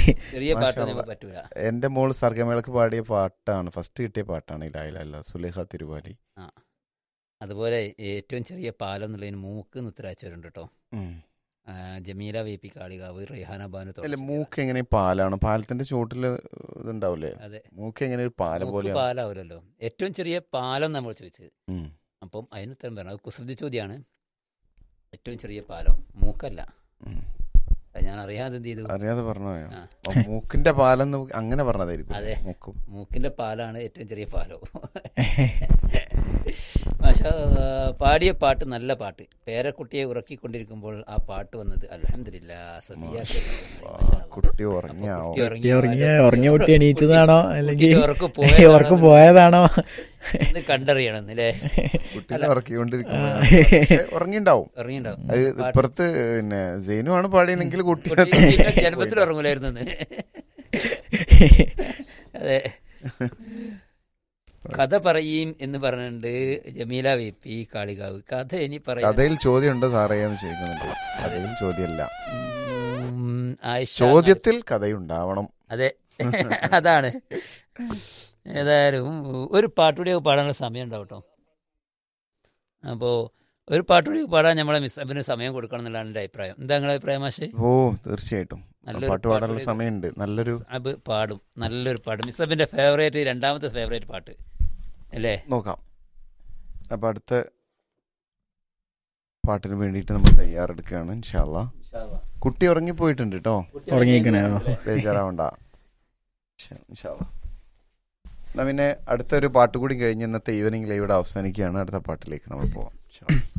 ചെറിയ മാഷാ പാട്ടൊന്നും അല്ലാ. നമുക്ക് പറ്റൂല എന്റെ മോള് സർഗമേളക്ക് പാടിയ പാട്ടാണ് ഫസ്റ്റ് കിട്ടിയ പാട്ടാണ് ഈ ലായിലല്ല സുലേഖ തിരുവാലി അതുപോലെ ഏറ്റവും ചെറിയ പാലം എന്നുള്ളതിന് മൂക്ക് എന്ന് ഉത്തരാച്ചവരുണ്ട് കേട്ടോ ഉം. ആ, ജമീല വി പി കാളികാവ് റെഹാന ബാനു അല്ല തുളസിക്കര. മൂക്ക് എങ്ങനെ പാലാണ് പാലത്തിന്റെ ചോട്ടില് ഇതുണ്ടാവില്ലേ അതെ മൂക്ക് എങ്ങനെ ഒരു പാലം മൂക്ക് പോലെയാണ് പാലാവില്ലല്ലോ ഏറ്റവും ചെറിയ പാലം നമ്മൾ ചോദിച്ചത് ഉം. അപ്പം അതിന് ഉത്തരം പറഞ്ഞു അത് കുസൃതി ചോദ്യമാണ് ഏറ്റവും ചെറിയ പാലം മൂക്കല്ല ഉം. അത് ഞാൻ അറിയാതെ എന്ത് ചെയ്തു അറിയാതെ പറഞ്ഞോ ആ. മൂക്കിന്റെ പാലം അങ്ങനെ പറഞ്ഞതായിരിക്കും അതെ. മൂക്കും മൂക്കിന്റെ പാലാണ് ഏറ്റവും ചെറിയ പാലം മാഷാ അല്ലാ, പാടിയ പാട്ട് നല്ല പാട്ട് പേരക്കുട്ടിയെ ഉറക്കിക്കൊണ്ടിരിക്കുമ്പോൾ ആ പാട്ട് വന്നത് അലഹമില്ല കുട്ടി ഉറങ്ങിയാവോ കുട്ടി ഉറങ്ങിയ ഉറങ്ങിയ കുട്ടി എണീച്ചതാണോ അല്ലെങ്കിൽ ഉറക്കം പോയതാണോ ഉറക്കം പോയതാണോ എന്ന് കണ്ടറിയണം അല്ലേ കുട്ടീനെ ഉറക്കിക്കൊണ്ടിരിക്കുമ്പോ ഉറങ്ങിണ്ടാവും ഉറങ്ങിണ്ടാവും അത് ഇപ്പുറത്ത് പിന്നെ ജെയിനു ആണ് പാടിയെങ്കിൽ കുട്ടി ജന്മത്തിൽ ഉറങ്ങൂലായിരുന്നു എന്ന്. അതെ കഥ പറയും എന്ന് പറഞ്ഞിട്ടുണ്ട് ജമീല വി പി കാളികാവ് കഥ ഇനി പറയാം കഥയിൽ ചോദ്യം ഉണ്ട് സാറേ എന്ന് ചോദിക്കുന്നുണ്ട് കഥയിൽ ചോദ്യമല്ല ഉം, ആയിഷ ചോദ്യത്തിൽ കഥയുണ്ടാവണം അതെ അതാണ് ഏതായാലും ഒരു പാട്ടുകൂടി പാടാനുള്ള സമയം ഉണ്ടാവും കേട്ടോ അപ്പോൾ ഒരു പാട്ടുകൂടി പാടാൻ നമ്മളെ മിസ്സബിന് സമയം കൊടുക്കണം എന്നുള്ളതാണ് എൻ്റെ അഭിപ്രായം എന്താ നിങ്ങളുടെ അഭിപ്രായം മാഷേ ഓ തീർച്ചയായിട്ടും നല്ലൊരു പാട്ട് പാടാനുള്ള പാട്ടുകൂടി സമയമുണ്ട് നല്ലൊരു അബ് പാടും നല്ലൊരു പാട്ട് മിസ്സബിൻ്റെ ഫേവറേറ്റ് രണ്ടാമത്തെ ഫേവറേറ്റ് പാട്ട് അല്ലേ നോക്കാം അപ്പൊ അടുത്ത പാട്ടിന് വേണ്ടിയിട്ട് നമ്മൾ തയ്യാറെടുക്കുകയാണ് ഇൻഷാല്ല കുട്ടി ഉറങ്ങിപ്പോയിട്ടുണ്ട് കേട്ടോ ഉറങ്ങിയിരിക്കണേ ബേജാറാവണ്ട ഇൻഷാ- ഇൻഷാല്ലാ. എന്നാ പിന്നെ അടുത്ത ഒരു പാട്ട് കൂടി കഴിഞ്ഞ് ഇന്നത്തെ ഈവനിങ് ലൈവ് ഇവിടെ അവസാനിക്കുകയാണ് അടുത്ത പാട്ടിലേക്ക് നമ്മൾ പോവാം ഇൻഷാ അല്ലാ.